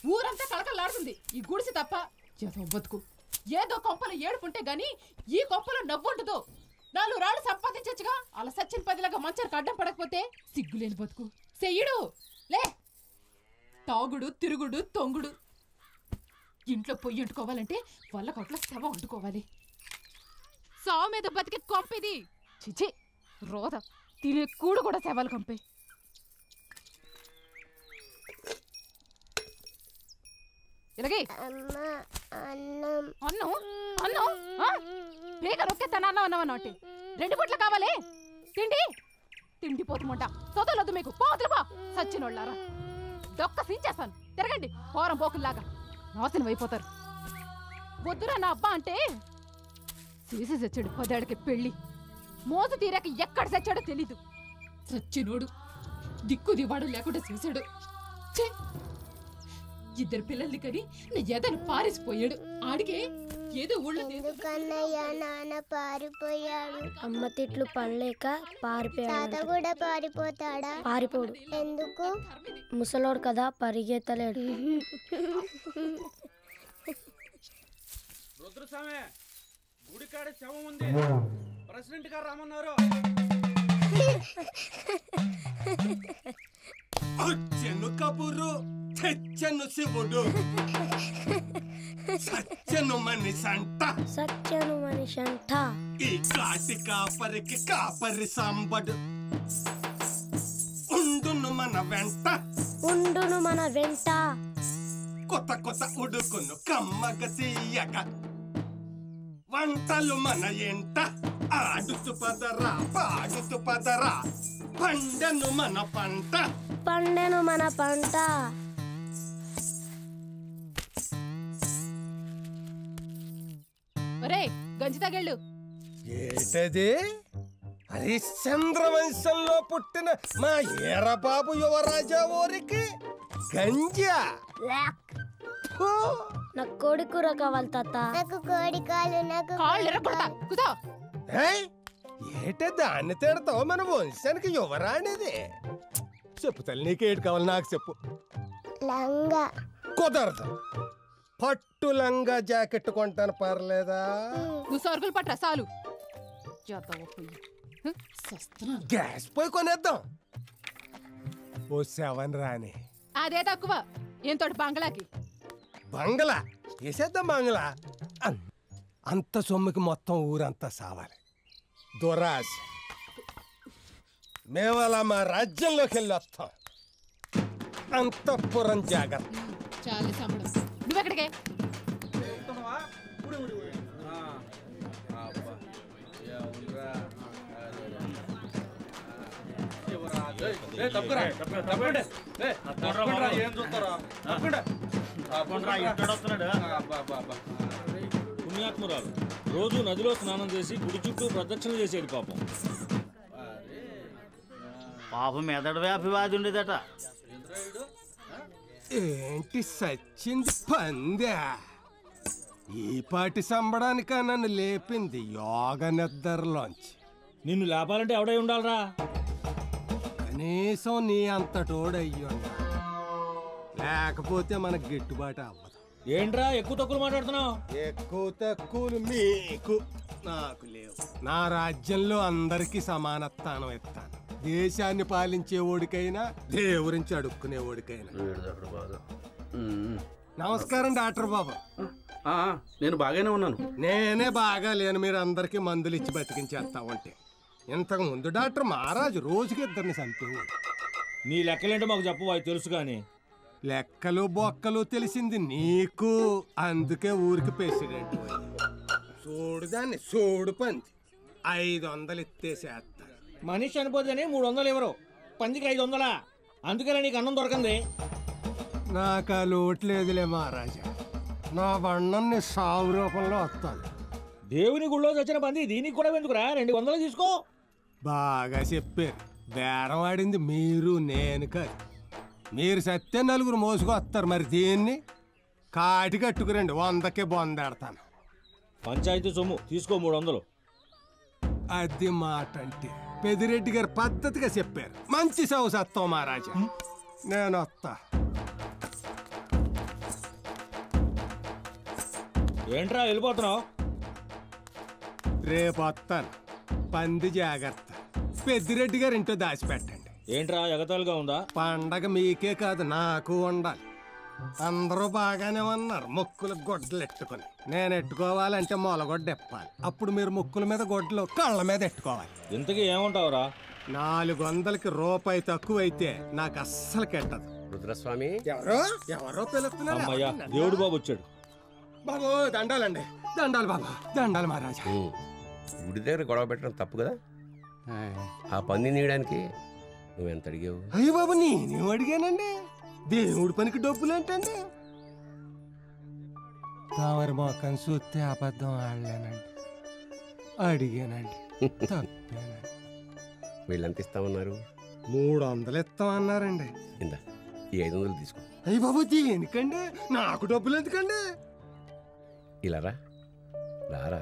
ఊరంతా కళకళలాడుతుంది ఈ గుడిసి తప్ప ఏదో బతుకు ఏదో కొంపలో ఏడుపుంటే గాని ఈ కొంపలో నవ్వుంటదు నాలుగు రాళ్ళు సంపాదించచ్చుగా అలా సచ్చిన పదిలాగా మంచానికి అడ్డం పడకపోతే సిగ్గులేని బతుకు చెయ్యడు లే తాగుడు తిరుగుడు తొంగుడు ఇంట్లో పొయ్యి వండుకోవాలంటే వాళ్ళ కొట్ల శవ వండుకోవాలి సావు మీద బతికే కొంపిది చిచి రోద తినే కూడు కూడా శవాలు కంపే ఇలాగే అమ్మా అన్నం అన్నం అన్నం ఆ? బేగ రొక్కెత్తాను అన్నం అన్నం అన్నట్టు రెండు పుట్లు కావాలి తిండి తిండి పోతుమంట చదవలేదు మీకు పోతులు బా సచ్చినోళ్ళారా దొక్క సించేస్తాను తిరగండి పోరం పోకుల్లాగా నాశనం అయిపోతారు వద్దురా నా అబ్బా అంటే చేసి చచ్చాడు పదేళ్ళకి పెళ్ళి మోజు తీరాక ఎక్కడ చచ్చాడో తెలీదు చచ్చినోడు దిక్కు దివాడు లేకుండా చూశాడు ఛీ! ఇద్దరు పిల్లల్ని కని నా ఎదను పారేసిపోయాడు ఆడికే ఏదో ఊళ్ళో దేశంలో ఎందుకన్నయ్య నాన్న పారిపోయాడు అమ్మ తిట్లు పడలేక తాత పారిపోయాడు కూడా పారిపోతాడా పారిపోడు ఎందుకు ముసలోడు కదా పరిగెత్తలేడు రుద్రస్వామి గుడికాడ శవం ఉంది ప్రెసిడెంట్ గారు రమ్మన్నారు వచ్చెను కబురు తెచ్చెను శివుడు సత్యను మనిషి అంట సత్యను మనిషి అంట ఈ కాటి కాపరికి కాపరి సాంబడు ఉండును మన వెంట ఉండును మన వెంట కొత్త కొత్త ఉడుకును కమ్మగ తీయక వంటలు మన ఎంట ఆడుతూ పదరా పాడుతూ పదరా పండను మన పంట పండెను మన పంట ఒరే గంజి తగళ్ళు ఏటది హరిశ్చంద్ర వంశంలో పుట్టిన మా ఈరబాబు యువరాజా ఊరికి గంజా ఫు! నాకు కోడి కూర కావాలి తాత నాకు కోడి కాలు నాకు కాళ్ళు ఎరగొడతా కుదో ఏయ్! ఏట దాన్ని తిడతావు మన వంశానికి యువరాణిది చెప్పు తల్లి నీకేటి కావాలి నాకు చెప్పు లంగా కుదరదు పట్టు లంగా జాకెట్ కొంటాను పర్లేదా నువ్వు సరుకులు పట్ట చాలు చేద్దాం పొయ్యి హ, సస్తున్నాను గ్యాస్ పోయి కొనేద్దాం ఓ సెవెన్ రాని అదే తక్కువ ఏం తోటి బంగ్లాకి బంగ్లా వేసేద్దాం బంగ్లా అన్- అంత సొమ్ముకి మొత్తం ఊరంతా సావాలి దురాశ మేము అలా మా రాజ్యంలోకి వెళ్ళి వస్తాం అంతఃపురం జాగ్రత్త చాలు సంబడం నువ్వెక్కడికే వెళ్తున్నావా? ఉడి, ఉడి, ఉడి. ఆ. అబ్బా. ఏముందిరా? శివరాజు. ఏయ్, తప్పుకురా. తప్పండి. ఏయ్, తప్పండిరా, ఏం చూస్తారా తప్పండి. తప్పకుండా ఇంటాడొస్తున్నాడు అబ్బా, అబ్బా, అబ్బా. పుణ్యాత్మురాలు రోజు నదిలో స్నానం చేసి గుడి చుట్టూ ప్రదక్షిణ చేసేది పాపం పాపం మెదడు వ్యాపివాది ఉండేదట ఏంటి సచ్చింది పందా ఈ పాటి సంబడానికా నన్ను లేపింది యోగ నిద్రలోంచి నిన్ను లేపాలంటే ఎవడై ఉండాలరా కనీసం నీ అంతటోడయ్యుండా లేకపోతే మనకు గిట్టుబాటు అవ్వదు ఏంట్రా ఎక్కువ తక్కువ మాట్లాడుతున్నావు ఎక్కువ తక్కువలు మీకు నాకు లేవు నా రాజ్యంలో అందరికీ సమానత్వానం ఇస్తాను దేశాన్ని పాలించే ఓడికైనా దేవురించి అడుక్కునే ఓడికైనా నమస్కారం డాక్టర్ బాబు ఆ, నేను బాగానే ఉన్నాను నేనే బాగా లేను మీరు అందరికీ మందులు ఇచ్చి బతికించేస్తా ఉంటే ఇంతకు ముందు డాక్టర్ మహారాజు రోజుకి ఇద్దరిని చంపేవాడు నీ లెక్కలేంటో మాకు చెప్పు అవి తెలుసు కానీ లెక్కలు బొక్కలు తెలిసింది నీకు అందుకే ఊరికి ప్రెసిడెంట్ చూడు దాన్ని చూడు పంది ఐదు వందలు ఇత్తేసేస్తారు మనిషి చనిపోతేనే మూడు వందలు ఇవ్వరు పందికి ఐదు వందలా అందుకనే నీకు అన్నం దొరకంది నాకు ఆ లోటు లేదులే మహారాజా నా బండం నీ సాగు రూపంలో వస్తుంది దేవుని గుళ్ళో చచ్చిన పంది దీనికి కూడా ఎందుకురా రెండు వందలు తీసుకో బాగా చెప్పారు బేరం ఆడింది మీరు నేను కాదు మీరు సత్తే నలుగురు మోసుకొస్తారు మరి దీన్ని కాటి కట్టుకురండి వందకే బొందాడతాను పంచాయతీ సొమ్ము తీసుకో మూడు వందలు అది మాట అంటే పెదిరెడ్డి గారు పద్ధతిగా చెప్పారు మంచి సౌసత్వం మహారాజా నేను వస్తా ఏంట్రా వెళ్ళిపోతున్నావు రేపు వస్తాను పంది జాగ్రత్త పెద్దిరెడ్డి గారు ఇంటో దాచిపెట్టండి ఏంట్రా ఎగతాళిగా ఉందా పండగ మీకే కాదు నాకు ఉండాలి అందరూ బాగానే ఉన్నారు ముక్కులు గొడ్డలు ఎట్టుకుని నేను ఎట్టుకోవాలంటే మొలగొడ్డ ఎప్పాలి అప్పుడు మీరు ముక్కుల మీద గొడ్డలు కళ్ళ మీద ఎట్టుకోవాలి ఇంతకీ ఏమంటావురా నాలుగు వందలకి రూపాయి తక్కువైతే నాకు అస్సలు కెట్టదు రుద్రస్వామి ఎవరో ఎవరో పిలుస్తున్నారు అమ్మయ్యా దేవుడు బాబు వచ్చాడు బాబు దండాలండి దండాలు బాబు దండాలు మహారాజా ఉమ్. గుడి దగ్గర గొడవ పెట్టడం తప్పు కదా ఆ పంది నీయడానికి నువ్వెంత అడిగావు అయ్యో బాబు నేనేం అడిగానండి దేవుడి పనికి డబ్బులు ఏంటండి తామరి మొక్కని చూస్తే అబద్ధం ఆడలేనండి అడిగానండి తప్పేనండి వీళ్ళెంత ఇస్తామన్నారు మూడు వందలు ఇస్తామన్నారండి ఇందా ఈ ఐదు వందలు తీసుకో అయ్య బాబు దేనికండి నాకు డబ్బులు ఎందుకండి ఇలా రా రారా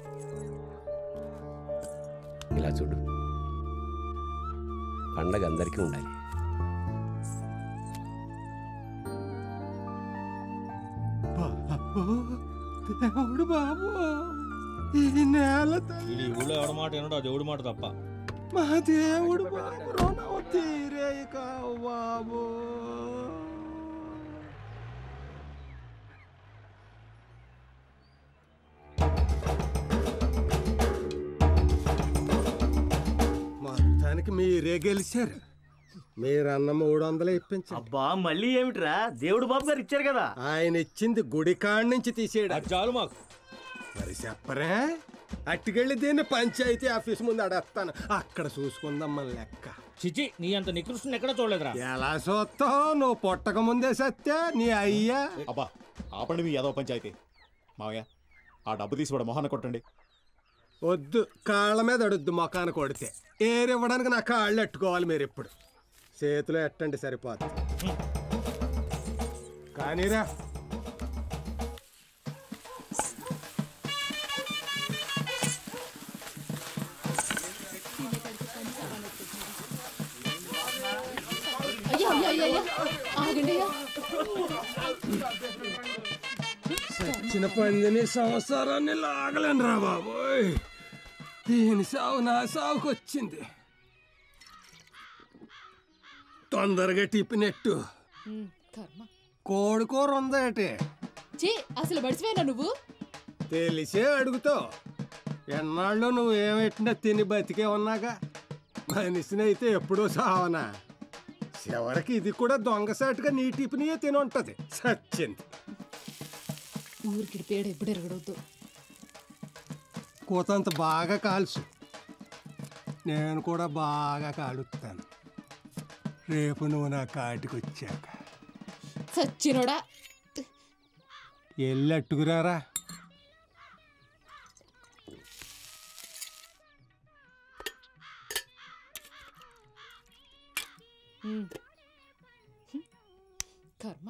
ఇలా చూడు పండగ అందరికీ ఉండాలి బాబు దేవుడు బాబు ఈ నేల తల్లి ఇది ఊళ్ళో ఎవడ మాట ఏనో దేవుడి మాట తప్ప మా దేవుడు బాబు రుణం తీరేయక బాబు మొత్తానికి మీరే గెలిచారు మీరన్న మూడు వందలు ఇప్పించండి అబ్బా మళ్ళీ ఏమిట్రా దేవుడు బాబు గారు ఇచ్చారు కదా ఆయన ఇచ్చింది గుడి కాడి నుంచి తీసేయడం అది చాలు మాకు మరి చెప్పరే అట్టుకెళ్ళి దీన్ని పంచాయతీ ఆఫీస్ ముందు అడేస్తాను అక్కడ చూసుకుందాం మన లెక్క చిచి నీ అంత నికృష్ణ ఎక్కడ చూడలేదురా ఎలా చూస్తావు నువ్వు పుట్టక ముందే సత్య నీ అయ్యా అబ్బా ఆపండి మీ యాదవ పంచాయతీ మావయ్య ఆ డబ్బు తీసి వాడు మొహాన్ని కొట్టండి వద్దు కాళ్ళ మీద అడుద్దు మొఖాన కొడితే ఏరివ్వడానికి నా కాళ్ళు ఎట్టుకోవాలి మీరు ఇప్పుడు చేతిలో ఎట్టండి సరిపోతుంది కానీరా అయ్యో అయ్యో అయ్యో అయ్యో ఆగండి అయ్యా చిన్న పందిని సంవత్సరాన్ని లాగలేను రా బాబోయ్ దీని సావు నా సావుకు వచ్చింది తొందరగా టిప్పినట్టు ఉమ్, కర్మ కోడికూర ఉందేటి చీ అసలు బడిసిపోయినా నువ్వు తెలిసే అడుగుతావు ఎన్నాళ్ళు నువ్వు ఏమెట్టినా తిని బతికే ఉన్నాగా మనిషినైతే ఎప్పుడూ సావనా చివరికి ఇది కూడా దొంగసాటుగా నీ టిఫినియే తిని ఉంటది సచ్చింది ఊరికి పేడ ఎప్పుడు ఎరగడవద్దు కూతంత బాగా కాల్చు నేను కూడా బాగా కాలుస్తాను రేపు నువ్వు నా కాటికి వచ్చాక సచ్చినోడా వెళ్ళి అట్టుకురారా ఉమ్. కర్మ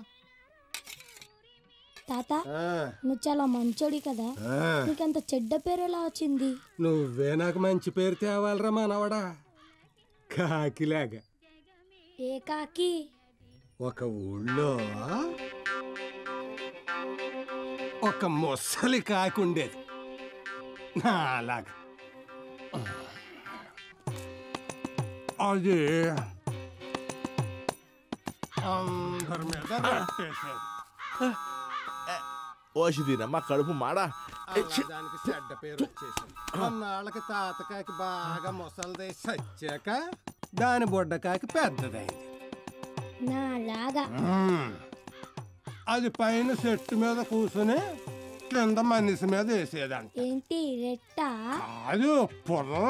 తాత ఆ, నువ్వు చాలా మంచోడి కదా ఆ, నీకంత చెడ్డ పేరు ఎలా వచ్చింది నువ్వే నాకు మంచి పేరు తేవాలరా మనవడా కాకిలాగా ఏ కాకి ఒక ఊళ్ళో ఒక ముసలి కాకి ఉండేది నాలాగా అది అందరి మీద రట్టేసేది. ఓషిదీనమ్మ కడుపు మాడా అలా దానికి చెడ్డ పేరు వచ్చేసింది కొన్నాళ్ళకి తాతకాకి బాగా ముసలిదై సచ్చాక దాని బుడ్డకాకి పెద్దదైంది నాలాగా మ్మ్. అది పైన చెట్టు మీద కూర్చుని కింద మనిషి మీద వేసేదంట ఏంటి రెట్టా కాదు పుర్ర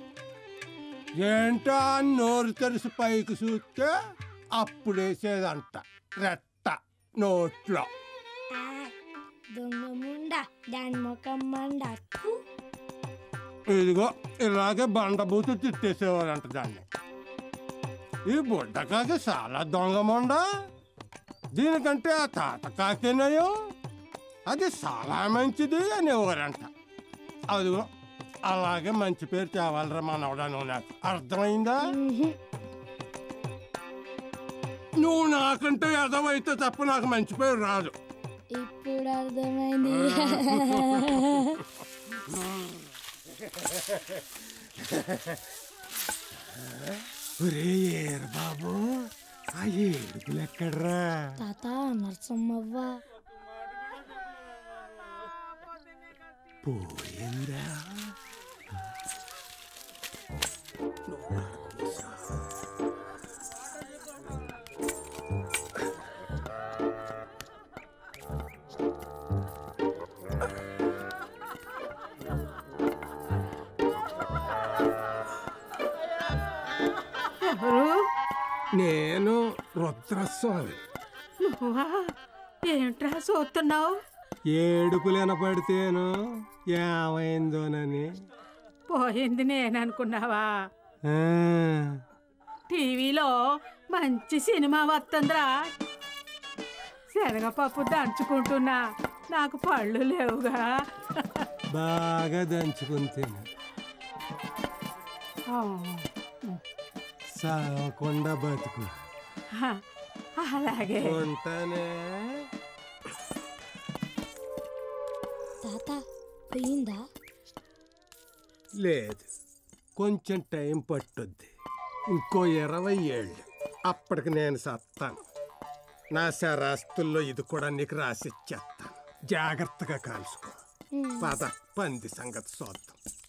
ఏంటో అని నోరు తెరిసి పైకి చూస్తే అప్పుడు వేసేదంట రెట్ట నోట్లో ఆ, దొంగ ముండ దాని ముఖం మండ థు. ఇదిగో ఇలాగే బండబూతు తిట్టేసేవారంట దాన్ని ఈ బుడ్డకాకి చాలా దొంగమండ దీనికంటే ఆ తాత కాకినయో అది చాలా మంచిది అనేవారంట అదిగో అలాగే మంచి పేరు తేవాలరా మనవడా నువ్వు నాకు అర్థమైందా మ్హూ. నువ్వు నాకంటే ఎదవైతే తప్ప నాకు మంచి పేరు రాదు ఇప్పుడు కూడా అర్థమైంది ఒరే ఏరు బాబు ఆ ఏడుపులు ఎక్కడ్రా తాత నరసమ్మవ్వ పోయిందా ఎవరు నేను రుద్రస్వామి నువ్వా ఏంట్రా చూస్తున్నావు ఏడుపులు వినపడితేను ఏమైందోనని పోయింది నేననుకున్నావా ఆ, టీవీలో మంచి సినిమా వస్తుందిరా శనగపప్పు దంచుకుంటున్నా నాకు పళ్ళు లేవుగా బాగా దంచుకుని తిను ఆ, సావకుండా బతుకు అలాగే ఉంటానే తాత పోయిందా లేదు కొంచెం టైం పట్టుద్ది ఇంకో ఇరవై ఏళ్ళు అప్పటికి నేను సత్తాను నా శరాస్తుల్లో ఇది కూడా నీకు రాసిచ్చేస్తాను జాగ్రత్తగా కాల్చుకో పద పంది సంగతి చూద్దాం